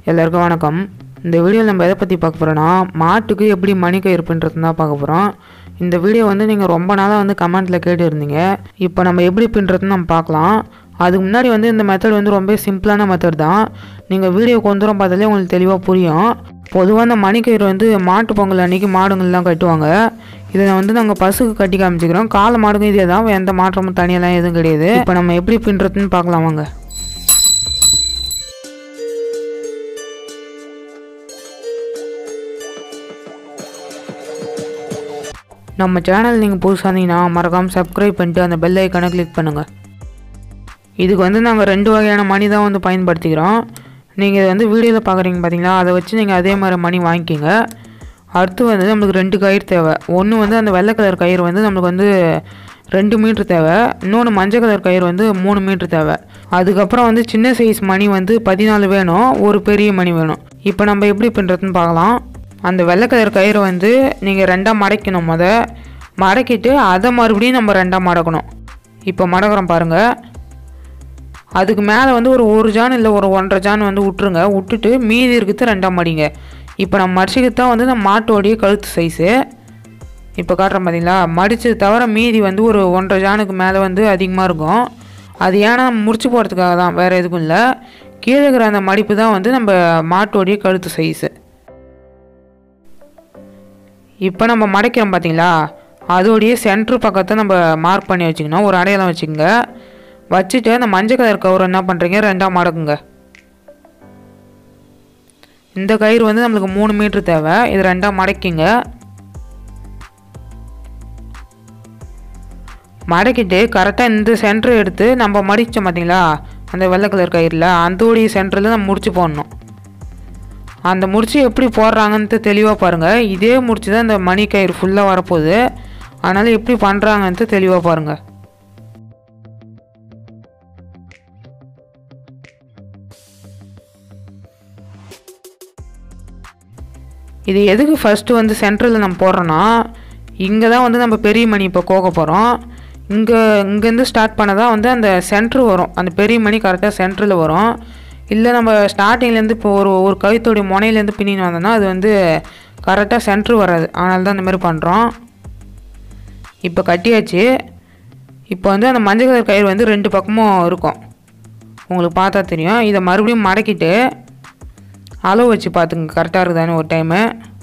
எல்லாருக்கும் வணக்கம் இந்த வீடியோவில் நம்ம எதை பற்றி பார்க்க போகிறோன்னா மாட்டுக்கு எப்படி மணிக்கயிறு பின்னுறது தான் பார்க்க போகிறோம் இந்த வீடியோ வந்து நீங்கள் ரொம்ப நாளாக வந்து கமெண்ட்டில் கேட்டுருந்தீங்க இப்போ நம்ம எப்படி பின்னுறதுன்னு நம்ம பார்க்கலாம் அதுக்கு முன்னாடி வந்து இந்த மெத்தட் வந்து ரொம்ப சிம்பிளான மெத்தட் தான் நீங்கள் வீடியோ கொஞ்ச தூரம் பார்த்தாலே உங்களுக்கு தெளிவாக புரியும் பொதுவாக இந்த மணிக்கயிறு வந்து மாட்டு பொங்கல் அன்றைக்கி மாடுங்கள்லாம் கட்டுவாங்க இதை வந்து நாங்கள் பசுக்கு கட்டி காமிச்சிக்கிறோம் காலை மாடுக்கும் இதே தான் எந்த மாற்றமும் தனியெல்லாம் எதுவும் கிடையாது இப்போ நம்ம எப்படி பின்னுறதுன்னு பார்க்கலாம் வாங்க நம்ம சேனல் நீங்கள் புதுசாக இருந்தீங்கன்னா மறக்காமல் சப்ஸ்கிரைப் பண்ணிட்டு அந்த பெல் ஐக்கானை கிளிக் பண்ணுங்கள் இதுக்கு வந்து நாங்கள் ரெண்டு வகையான மணி தான் வந்து பயன்படுத்திக்கிறோம் நீங்கள் இதை வந்து வீடியோவில் பார்க்குறீங்க பார்த்தீங்களா அதை வச்சு நீங்கள் அதே மாதிரி மணி வாங்கிக்கிங்க அடுத்து வந்து நம்மளுக்கு ரெண்டு கயிறு தேவை ஒன்று வந்து அந்த வெள்ளை கலர் கயிறு வந்து நம்மளுக்கு வந்து ரெண்டு மீட்ரு தேவை இன்னொன்று மஞ்சள் கலர் கயிறு வந்து மூணு மீட்ரு தேவை அதுக்கப்புறம் வந்து சின்ன சைஸ் மணி வந்து பதினாலு வேணும் ஒரு பெரிய மணி வேணும் இப்போ நம்ம எப்படி பண்ணுறதுன்னு பார்க்கலாம் அந்த வெள்ளை கலர் கயிறு வந்து நீங்கள் ரெண்டாக மடக்கணும் முத மடக்கிட்டு அதை மறுபடியும் நம்ம ரெண்டாக மடக்கணும் இப்போ மடக்கிறோம் பாருங்கள் அதுக்கு மேலே வந்து ஒரு ஒரு ஜான் இல்லை ஒரு ஒன்றரை ஜான் வந்து விட்ருங்க விட்டுட்டு மீதி இருக்கிறது ரெண்டாம் மடிங்க இப்போ நம்ம மடிச்சுக்கு தான் வந்து நம்ம மாட்டோடைய கழுத்து சைஸு இப்போ காட்டுறோம் பார்த்தீங்களா மடிச்சது தவிர மீதி வந்து ஒரு ஒன்றரை ஜானுக்கு மேலே வந்து அதிகமாக இருக்கும் அது ஏன்னா நம்ம முடிச்சு போகிறதுக்காக தான் வேறு எதுக்கும் இல்லை கீழே இருக்கிற அந்த மடிப்பு தான் வந்து நம்ம மாட்டோடைய கழுத்து சைஸு இப்போ நம்ம மடைக்கிறோம் பார்த்தீங்களா அதோடைய சென்ட்ரு பக்கத்தை நம்ம மார்க் பண்ணி வச்சுக்கணும் ஒரு அடையாளம் வச்சுக்கோங்க வச்சுட்டு அந்த மஞ்சள் கலர் கவர் என்ன பண்ணுறீங்க ரெண்டாக மடக்குங்க இந்த கயிறு வந்து நம்மளுக்கு மூணு மீட்ரு தேவை இது ரெண்டாக மடக்கிங்க மடக்கிட்டு கரெக்டாக இந்த சென்டர் எடுத்து நம்ம மடித்தோம் பார்த்தீங்களா அந்த வெள்ளை கலர் கயிறில் அந்தோடைய சென்டரில் நம்ம முடிச்சு போடணும் அந்த முடிச்சு எப்படி போடுறாங்கன்ட்டு தெளிவாக பாருங்கள் இதே முடிச்சு தான் இந்த மணி கயிறு ஃபுல்லாக வரப்போகுது அதனால் எப்படி பண்ணுறாங்கன்ட்டு தெளிவாக பாருங்கள் இது எதுக்கு ஃபஸ்ட்டு வந்து சென்ட்ரலில் நம்ம போடுறோன்னா இங்கே தான் வந்து நம்ம பெரிய மணி இப்போ கோக்க போகிறோம் இங்கே இங்கேருந்து ஸ்டார்ட் பண்ண தான் வந்து அந்த சென்ட்ரு வரும் அந்த பெரிய மணி கரெக்டாக சென்டரில் வரும் இல்லை நம்ம ஸ்டார்டிங்லேருந்து இப்போ ஒரு ஒரு கழுத்தோடைய முனையிலேருந்து பின்னின்னு வந்தோம்னா அது வந்து கரெக்டாக சென்ட்ரு வராது அதனால தான் இந்த மாதிரி பண்ணுறோம் இப்போ கட்டியாச்சு இப்போ வந்து அந்த மஞ்சள் கலர் கயிறு வந்து ரெண்டு பக்கமும் இருக்கும் உங்களுக்கு பார்த்தா தெரியும் இதை மறுபடியும் மடக்கிட்டு அளவு வச்சு பார்த்துங்க கரெக்டாக இருக்குதான்னு ஒரு டைமு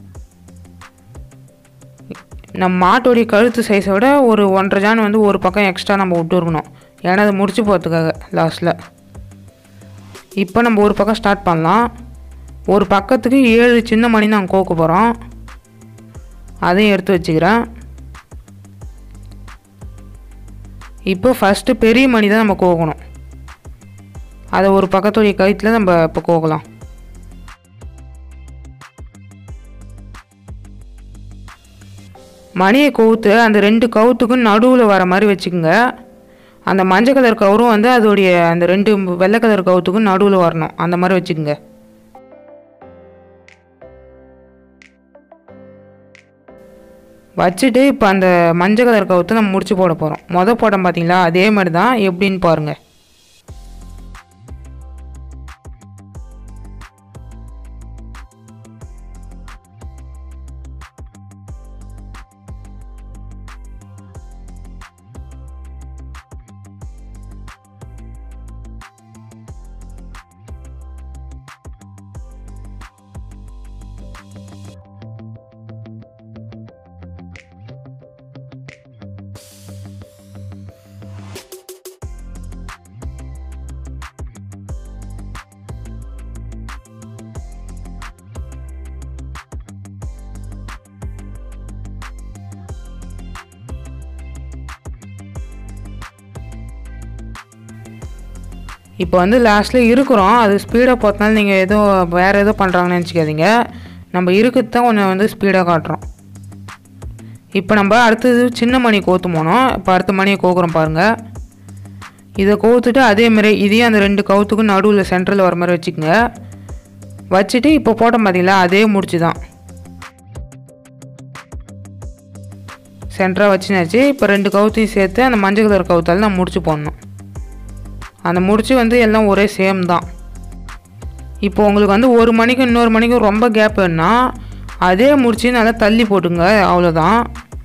நம்ம மாட்டோடைய கழுத்து சைஸை விட ஒரு ஒன்றரை ஜான் வந்து ஒரு பக்கம் எக்ஸ்ட்ரா நம்ம விட்டு இருக்கணும் ஏன்னா அதை முடிச்சு போகிறதுக்காக லாஸ்ட்டில் இப்போ நம்ம ஒரு பக்கம் ஸ்டார்ட் பண்ணலாம் ஒரு பக்கத்துக்கு ஏழு சின்ன மணி நாங்கள் கோக்க போகிறோம் அதையும் எடுத்து வச்சுக்கிறேன் இப்போ ஃபஸ்ட்டு பெரிய மணி தான் நம்ம கோக்கணும் அதை ஒரு பக்கத்துடைய கழுத்தில் நம்ம இப்போ கோக்கலாம் மணியை கவுத்து அந்த ரெண்டு கவுத்துக்கும் நடுவில் வர மாதிரி வச்சுக்கோங்க அந்த மஞ்சள் கலர் கவரும் வந்து அதோடைய அந்த ரெண்டு வெள்ளை கலர் கவுத்துக்கும் நடுவில் வரணும் அந்த மாதிரி வச்சுக்கோங்க வச்சுட்டு இப்போ அந்த மஞ்சள் கலர் கவுத்தை நம்ம முடிச்சு போட போகிறோம் மொதல் போட்டோம் பார்த்தீங்களா அதே மாதிரி தான் எப்படின்னு பாருங்கள் இப்போ வந்து லாஸ்ட்டில் இருக்கிறோம் அது ஸ்பீடாக போகிறதுனால நீங்கள் ஏதோ வேறு ஏதோ பண்ணுறாங்கன்னு நினச்சிக்காதீங்க நம்ம இருக்கிறது தான் கொஞ்சம் வந்து ஸ்பீடாக காட்டுறோம் இப்போ நம்ம அடுத்தது சின்ன மணி கோத்து போனோம் இப்போ அடுத்த மணியை கோக்குறோம் பாருங்கள் இதை கோத்துட்டு அதேமாரி இதையும் அந்த ரெண்டு கவுத்துக்கும் நடுவில் சென்டரில் வர மாதிரி வச்சுக்கோங்க வச்சுட்டு இப்போ போட்டோம் பார்த்தீங்களா அதே முடிச்சு தான் சென்டராக வச்சுனாச்சு இப்போ ரெண்டு கவுத்தையும் சேர்த்து அந்த மஞ்சள் கலர் கவுத்தால் நான் முடிச்சு போடணும் அந்த முடிச்சு வந்து எல்லாம் ஒரே சேம் தான் இப்போ உங்களுக்கு வந்து ஒரு மணிக்கு இன்னொரு மணிக்கு ரொம்ப கேப் வேணும்னா அதே முடிச்சு நல்லா தள்ளி போட்டுங்க அவ்வளோதான்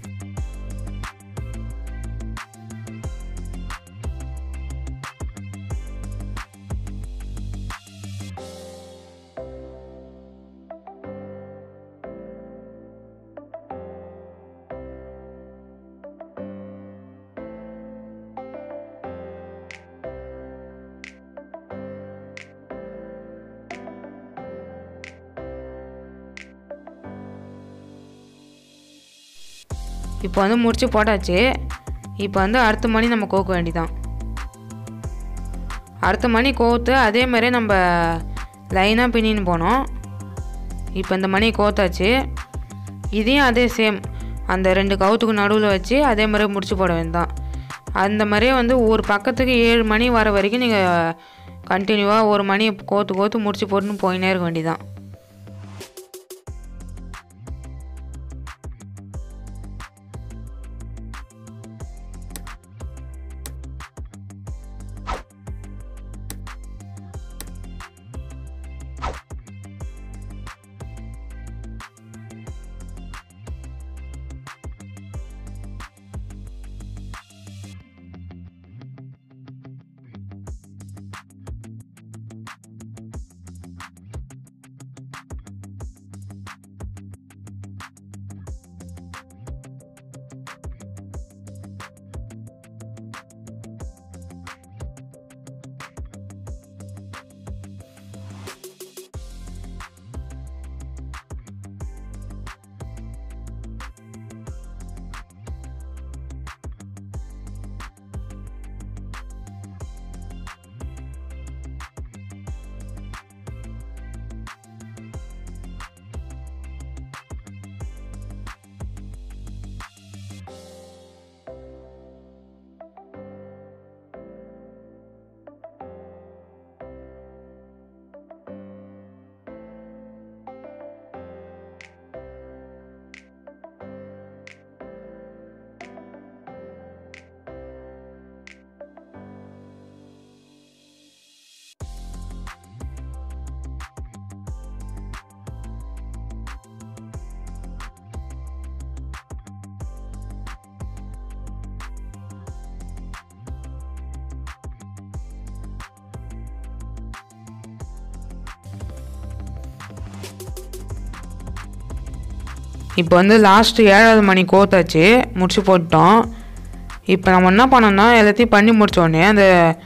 இப்போ வந்து முடிச்சு போட்டாச்சு இப்போ வந்து அடுத்த மணி நம்ம கோக்க வேண்டிதான் அடுத்த மணி கோத்து அதே மாதிரியே நம்ம லைனாக பின்னின்னு போனோம் இப்போ இந்த மணி கோத்தாச்சு இதையும் அதே சேம் அந்த ரெண்டு கவுத்துக்கு நடுவில் வச்சு அதே மாதிரியே முடிச்சு போட வேண்டியதான் அந்த மாதிரியே வந்து ஒரு பக்கத்துக்கு ஏழு மணி வர வரைக்கும் நீங்கள் கண்டினியூவாக ஒரு மணியை கோத்து கோத்து முடிச்சு போட்டுன்னு போயினே இருக்க வேண்டியதான் இப்போ வந்து லாஸ்ட்டு ஏழாவது மணி கோத்தாச்சு முடிச்சு போட்டோம் இப்போ நம்ம என்ன பண்ணோம்னா எல்லாத்தையும் பண்ணி முடிச்சோடனே அந்த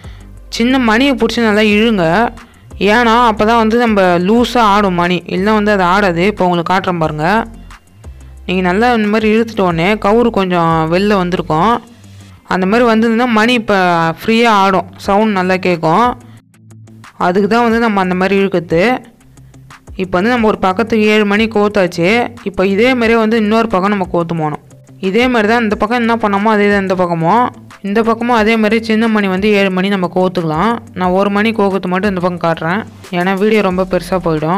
சின்ன மணியை பிடிச்சி நல்லா இழுங்க ஏன்னா அப்போ தான் வந்து நம்ம லூஸாக ஆடும் மணி இல்லை வந்து அது ஆடாது இப்போ உங்களுக்கு காட்டுறேன் பாருங்கள் நீங்கள் நல்லா இந்த மாதிரி இழுத்துட்ட உடனே கவுரு கொஞ்சம் வெளில வந்திருக்கும் அந்த மாதிரி வந்ததுன்னா மணி இப்போ ஃப்ரீயாக ஆடும் சவுண்ட் நல்லா கேட்கும் அதுக்கு தான் வந்து நம்ம அந்த மாதிரி இழுக்கிறது இப்போ வந்து நம்ம ஒரு பக்கத்துக்கு ஏழு மணி கோத்தாச்சு இப்போ இதே மாதிரியே வந்து இன்னொரு பக்கம் நம்ம கோத்து போகணும் இதே மாதிரி தான் இந்த பக்கம் என்ன பண்ணோமோ அதே தான் இந்த பக்கமும் இந்த பக்கமும் அதே மாதிரி சின்ன மணி வந்து ஏழு மணி நம்ம கோத்துக்கலாம் நான் ஒரு மணி கோக்கத்து மட்டும் இந்த பக்கம் காட்டுறேன் ஏன்னா வீடியோ ரொம்ப பெருசாக போயிடும்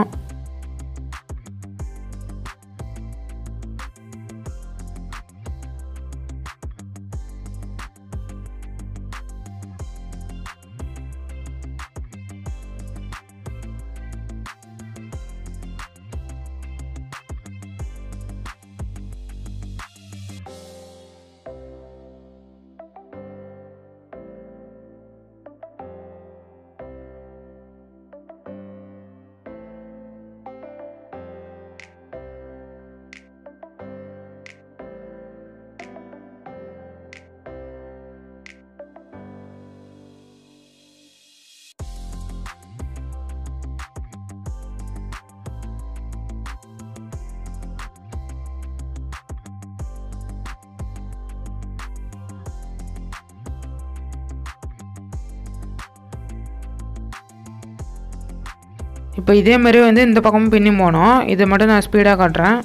இப்போ இதே மாதிரி வந்து இந்த பக்கமும் பின்னி போனோம் இதை மட்டும் நான் ஸ்பீடாக காட்டுறேன்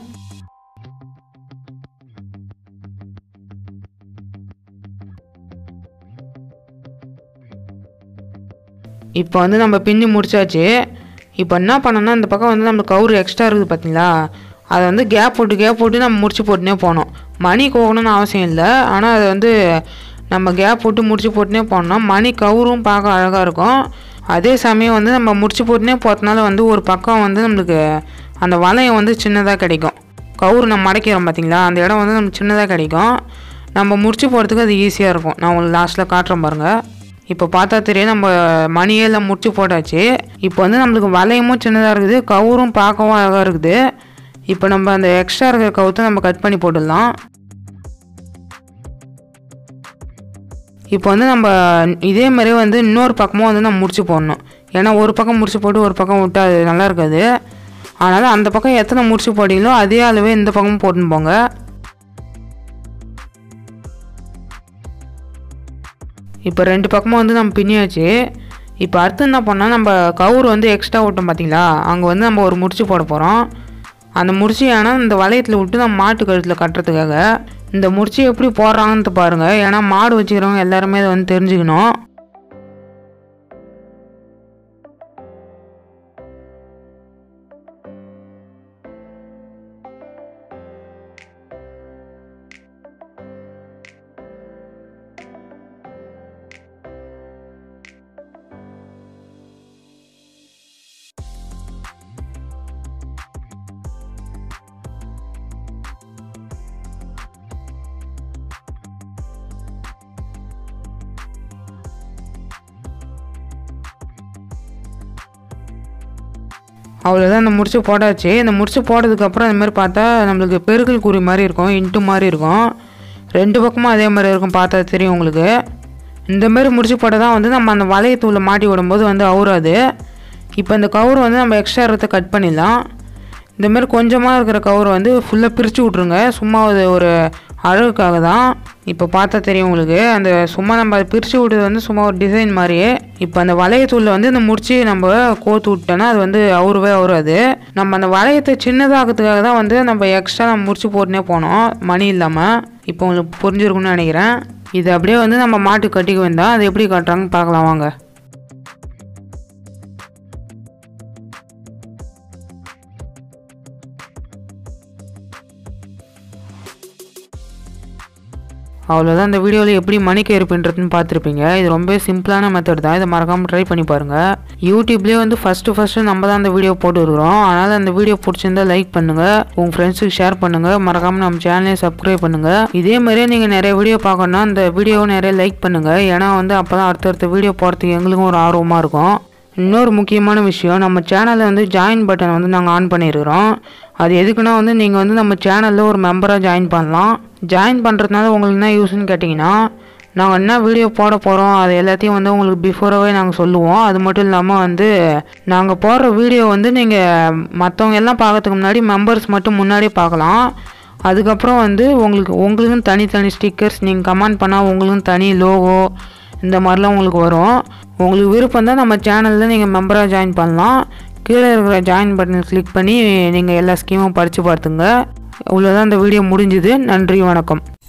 இப்போ வந்து நம்ம பின்னி முடிச்சாச்சு இப்போ என்ன பண்ணோம்னா இந்த பக்கம் வந்து நம்ம கவுரு எக்ஸ்ட்ரா இருக்குது பார்த்தீங்களா அதை வந்து கேப் போட்டு கேப் போட்டு நம்ம முடிச்சு போட்டுனே போனோம் மணி கோகணும்னு அவசியம் இல்லை ஆனால் அதை வந்து நம்ம கேப் போட்டு முடிச்சு போட்டுனே போனோம் மணி கவுரும் பார்க்க அழகாக இருக்கும் அதே சமயம் வந்து நம்ம முடிச்சு போட்டுனே போகிறதுனால வந்து ஒரு பக்கம் வந்து நம்மளுக்கு அந்த வளையம் வந்து சின்னதாக கிடைக்கும் கவுரு நம்ம மடக்கிறோம் பார்த்தீங்களா அந்த இடம் வந்து நமக்கு சின்னதாக கிடைக்கும் நம்ம முடிச்சு போகிறதுக்கு அது ஈஸியாக இருக்கும் நான் உங்களுக்கு லாஸ்ட்டில் காட்டுறேன் பாருங்கள் இப்போ பார்த்தா தெரியும் நம்ம மணியே எல்லாம் முடிச்சு போட்டாச்சு இப்போ வந்து நம்மளுக்கு வளையமும் சின்னதாக இருக்குது கவுரும் பார்க்கவும் அழகாக இருக்குது இப்போ நம்ம அந்த எக்ஸ்ட்ரா இருக்கிற கவுத்தை நம்ம கட் பண்ணி போட்டுடலாம் இப்போ வந்து நம்ம இதே மாதிரி வந்து இன்னொரு பக்கமும் வந்து நம்ம முடிச்சு போடணும் ஏன்னா ஒரு பக்கம் முடிச்சு போட்டு ஒரு பக்கம் விட்டா அது நல்லா இருக்காது அதனால் அந்த பக்கம் எத்தனை முடிச்சு போட்டீங்களோ அதே அளவே இந்த பக்கமும் போட்டுன்னு போங்க இப்போ ரெண்டு பக்கமும் வந்து நம்ம பின்னியாச்சு இப்போ அடுத்து என்ன பண்ணால் நம்ம கவுர் வந்து எக்ஸ்ட்ரா விட்டோம் பார்த்தீங்களா அங்கே வந்து நம்ம ஒரு முடிச்சு போட போகிறோம் அந்த முடிச்சு ஏன்னா இந்த வளையத்தில் விட்டு நம்ம மாட்டு கழுத்தில் கட்டுறதுக்காக இந்த முடிச்சு எப்படி போடுறாங்கன்னு பாருங்கள் ஏன்னா மாடு வச்சுக்கிறவங்க எல்லாருமே அதை வந்து தெரிஞ்சுக்கணும் அவ்வளோதான் இந்த முடிச்சு போட்டாச்சு இந்த முடிச்சு போட்டதுக்கப்புறம் இந்த மாதிரி பார்த்தா நம்மளுக்கு பெருக்கல் குறி மாதிரி இருக்கும் இன்ட்டு மாதிரி இருக்கும் ரெண்டு பக்கமும் அதே மாதிரி இருக்கும் பார்த்தா தெரியும் உங்களுக்கு இந்த மாதிரி முடிச்சு போட்டால் தான் வந்து நம்ம அந்த வளையத்தூளை மாட்டி விடும்போது வந்து அவுறாது இப்போ இந்த கவுர் வந்து நம்ம எக்ஸ்ட்ரா இருக்கிறத கட் பண்ணிடலாம் இந்த மாதிரி கொஞ்சமாக இருக்கிற கவர் வந்து ஃபுல்லாக பிரித்து விட்ருங்க சும்மா அது ஒரு அழகுக்காக தான் இப்போ பார்த்தா தெரியும் உங்களுக்கு அந்த சும்மா நம்ம அதை பிரித்து விட்டது வந்து சும்மா ஒரு டிசைன் மாதிரியே இப்போ அந்த வளையத்தூளில் வந்து இந்த முடிச்சு நம்ம கோத்து விட்டோன்னா அது வந்து அவருவே அவராது நம்ம அந்த வளையத்தை சின்னதாகிறதுக்காக தான் வந்து நம்ம எக்ஸ்ட்ரா நம்ம முடிச்சு போட்டுனே போனோம் மணி இல்லாமல் இப்போ உங்களுக்கு புரிஞ்சிருக்கும்னு நினைக்கிறேன் இது அப்படியே வந்து நம்ம மாட்டு கட்டிக்க வேண்டாம் அது எப்படி கட்டுறாங்கன்னு பார்க்கலாம் வாங்க அவ்வளோதான் இந்த வீடியோவில் எப்படி மணி கயிறு பின்னுறதுன்னு பார்த்துருப்பீங்க இது ரொம்ப சிம்பிளான மெத்தட் தான் இதை மறக்காமல் ட்ரை பண்ணி பாருங்கள் யூடியூப்லேயே வந்து ஃபஸ்ட்டு ஃபஸ்ட்டு நம்ம தான் அந்த வீடியோ போட்டு இருக்கிறோம் அதனால் அந்த வீடியோ பிடிச்சிருந்தா லைக் பண்ணுங்கள் உங்கள் ஃப்ரெண்ட்ஸுக்கு ஷேர் பண்ணுங்கள் மறக்காமல் நம்ம சேனலையும் சப்ஸ்கிரைப் பண்ணுங்கள் இதே மாதிரியே நீங்கள் நிறைய வீடியோ பார்க்கணுன்னா அந்த வீடியோவை நிறைய லைக் பண்ணுங்கள் ஏன்னா வந்து அப்போ தான் அடுத்தடுத்த வீடியோ போகிறதுக்கு எங்களுக்கும் ஒரு ஆர்வமாக இருக்கும் இன்னொரு முக்கியமான விஷயம் நம்ம சேனலில் வந்து ஜாயின் பட்டன் வந்து நாங்கள் ஆன் பண்ணியிருக்கிறோம் அது எதுக்குன்னா வந்து நீங்கள் வந்து நம்ம சேனலில் ஒரு மெம்பராக ஜாயின் பண்ணலாம் ஜாயின் பண்ணுறதுனால உங்களுக்கு என்ன யூஸ்ன்னு கேட்டிங்கன்னா நாங்கள் என்ன வீடியோ போட போகிறோம் அது எல்லாத்தையும் வந்து உங்களுக்கு பிஃபோராகவே நாங்கள் சொல்லுவோம் அது மட்டும் இல்லாமல் வந்து நாங்கள் போடுற வீடியோ வந்து நீங்கள் மற்றவங்க எல்லாம் பார்க்கறதுக்கு முன்னாடி மெம்பர்ஸ் மட்டும் முன்னாடியே பார்க்கலாம் அதுக்கப்புறம் வந்து உங்களுக்கு உங்களுக்கும் தனித்தனி ஸ்டிக்கர்ஸ் நீங்கள் கமெண்ட் பண்ணால் உங்களுக்கும் தனி லோகோ இந்த மாதிரிலாம் உங்களுக்கு வரும் உங்களுக்கு விருப்பம் தான் நம்ம சேனலில் நீங்கள் மெம்பராக ஜாயின் பண்ணலாம் கீழே இருக்கிற ஜாயின் பட்டனை கிளிக் பண்ணி நீங்கள் எல்லா ஸ்கீமும் படித்து பார்த்துங்க இவ்வளோதான் இந்த வீடியோ முடிஞ்சுது நன்றி வணக்கம்